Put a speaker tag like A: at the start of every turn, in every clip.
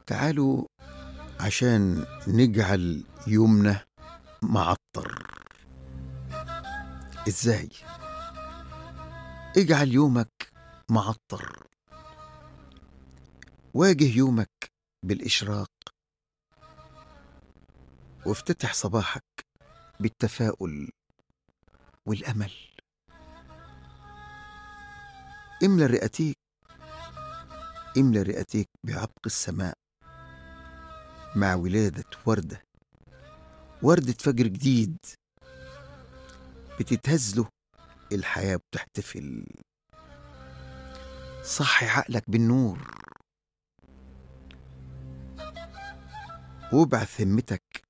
A: تعالوا عشان نجعل يومنا معطر ازاي اجعل يومك معطر واجه يومك بالاشراق وافتتح صباحك بالتفاؤل والامل املى رئتيك املى رئتيك بعبق السماء مع ولادة وردة وردة فجر جديد بتتهز له الحياة بتحتفل صحي عقلك بالنور وابعث همتك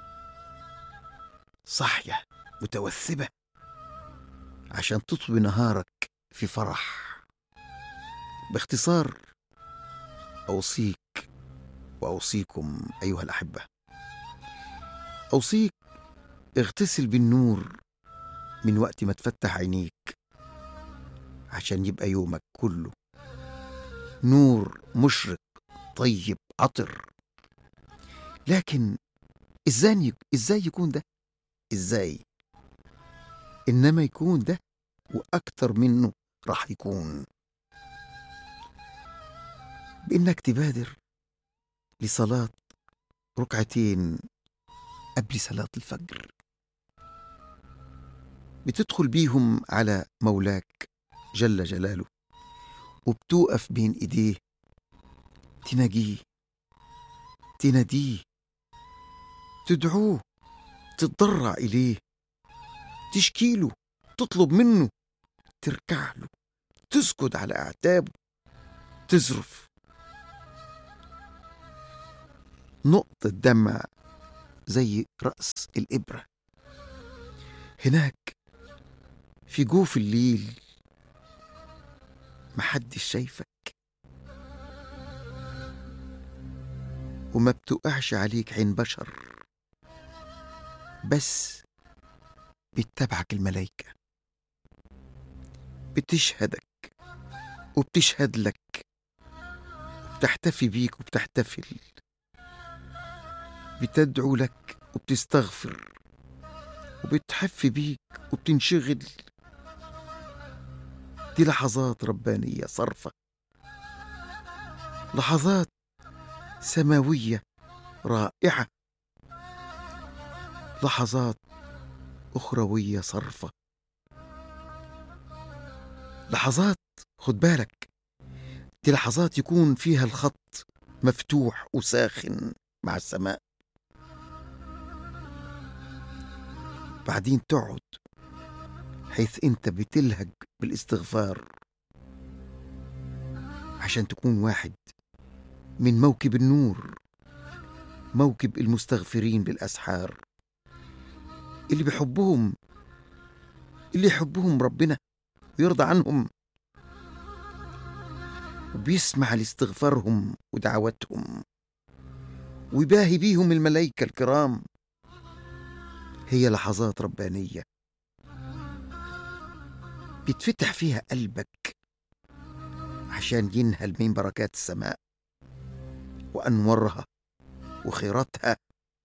A: صحية متوثبة عشان تطوي نهارك في فرح باختصار أوصيك وأوصيكم أيها الأحبة أوصيك اغتسل بالنور من وقت ما تفتح عينيك عشان يبقى يومك كله نور مشرق طيب عطر لكن ازاي ازاي يكون ده ازاي انما يكون ده واكتر منه راح يكون بانك تبادر لصلاه ركعتين قبل صلاه الفجر بتدخل بيهم على مولاك جل جلاله وبتوقف بين ايديه تناجيه تناديه تدعوه تتضرع اليه تشكيله تطلب منه تركع له تسجد على اعتابه تزرف نقطة دمع زي رأس الإبرة هناك في جوف الليل محدش شايفك وما بتقعش عليك عين بشر بس بتتابعك الملايكة بتشهدك وبتشهد لك وبتحتفي بيك وبتحتفل بتدعو لك وبتستغفر وبتحفي بيك وبتنشغل دي لحظات ربانية صرفة لحظات سماوية رائعة لحظات أخروية صرفة لحظات خد بالك دي لحظات يكون فيها الخط مفتوح وساخن مع السماء بعدين تقعد حيث انت بتلهج بالاستغفار عشان تكون واحد من موكب النور موكب المستغفرين بالاسحار اللي بيحبهم اللي يحبهم ربنا ويرضى عنهم وبيسمع لاستغفارهم ودعواتهم ويباهي بيهم الملائكة الكرام هي لحظات ربانية بيتفتح فيها قلبك عشان ينهل من بركات السماء وأنورها وخيراتها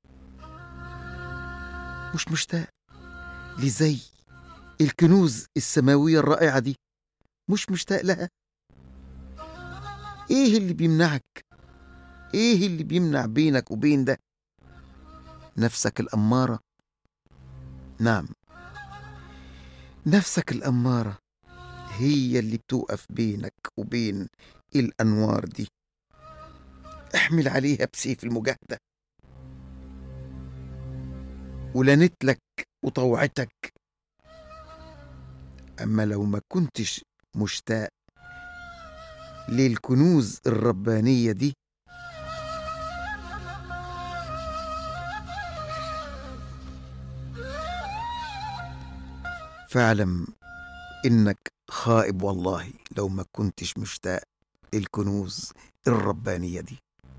A: مش مشتاق لزي الكنوز السماوية الرائعة دي مش مشتاق لها ايه اللي بيمنعك ايه اللي بيمنع بينك وبين ده نفسك الأمارة نعم نفسك الأمارة هي اللي بتوقف بينك وبين الأنوار دي احمل عليها بسيف المجاهدة ولنت لك وطوعتك أما لو ما كنتش مشتاق للكنوز الربانية دي فاعلم إنك خائب والله لو ما كنتش مشتاق الكنوز الربانية دي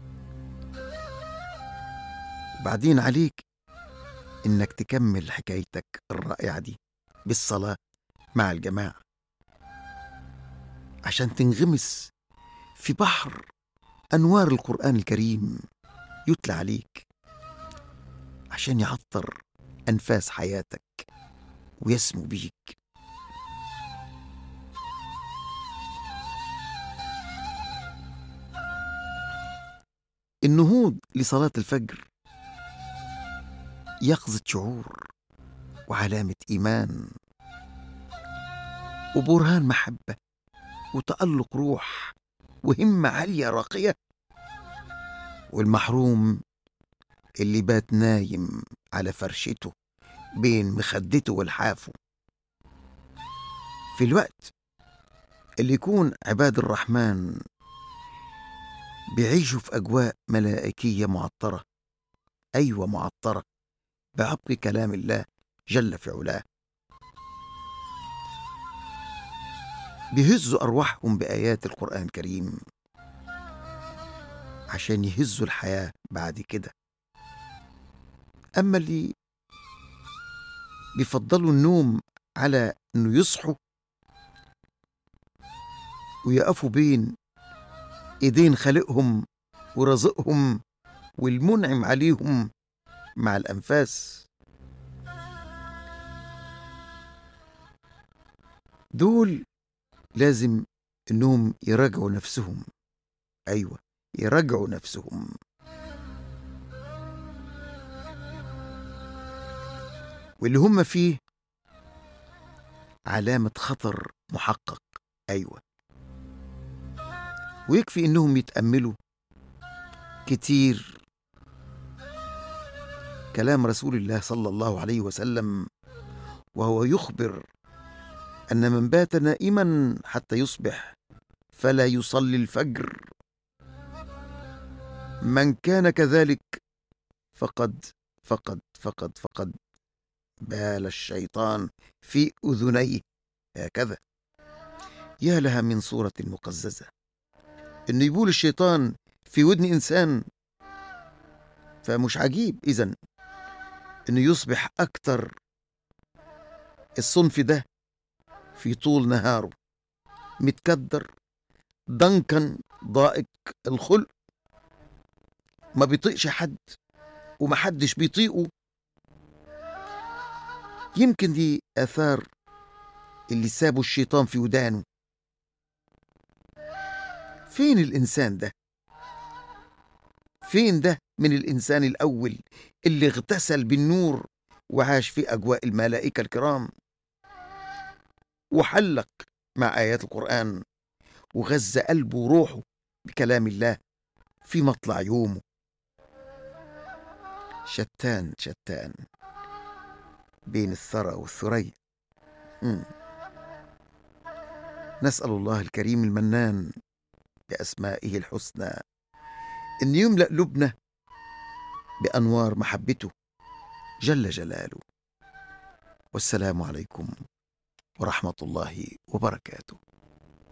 A: بعدين عليك إنك تكمل حكايتك الرائعة دي بالصلاة مع الجماعة عشان تنغمس في بحر أنوار القرآن الكريم يتلى عليك عشان يعطر أنفاس حياتك ويسمو بيك النهوض لصلاة الفجر يقظة شعور وعلامة إيمان وبرهان محبة وتألق روح وهمة عالية راقية والمحروم اللي بات نايم على فرشته بين مخدته والحافه في الوقت اللي يكون عباد الرحمن بيعيشوا في أجواء ملائكية معطرة أيوة معطرة بعبق كلام الله جل في علاه بيهزوا أرواحهم بآيات القرآن الكريم عشان يهزوا الحياة بعد كده أما اللي بيفضلوا النوم على إنه يصحوا ويقفوا بين إيدين خالقهم ورزقهم والمنعم عليهم مع الأنفاس دول لازم إنهم يراجعوا نفسهم أيوة يراجعوا نفسهم واللي هم فيه علامة خطر محقق أيوة ويكفي إنهم يتأملوا كتير كلام رسول الله صلى الله عليه وسلم وهو يخبر أن من بات نائما حتى يصبح فلا يصلي الفجر من كان كذلك فقد فقد فقد فقد بال الشيطان في أذنيه هكذا يا لها من صورة مقززة إن يبول الشيطان في ودن إنسان فمش عجيب إذن إنه يصبح أكتر الصنف ده في طول نهاره متكدر ضنكا ضائق الخلق ما بيطيقش حد ومحدش بيطيقه يمكن دي آثار اللي سابوا الشيطان في ودانه فين الإنسان ده؟ فين ده من الإنسان الأول اللي اغتسل بالنور وعاش في أجواء الملائكة الكرام وحلق مع آيات القرآن وغذى قلبه وروحه بكلام الله في مطلع يومه شتان شتان بين الثرى والثريا مم. نسأل الله الكريم المنان بأسمائه الحسنى أن يملأ لبنا بأنوار محبته جل جلاله والسلام عليكم ورحمة الله وبركاته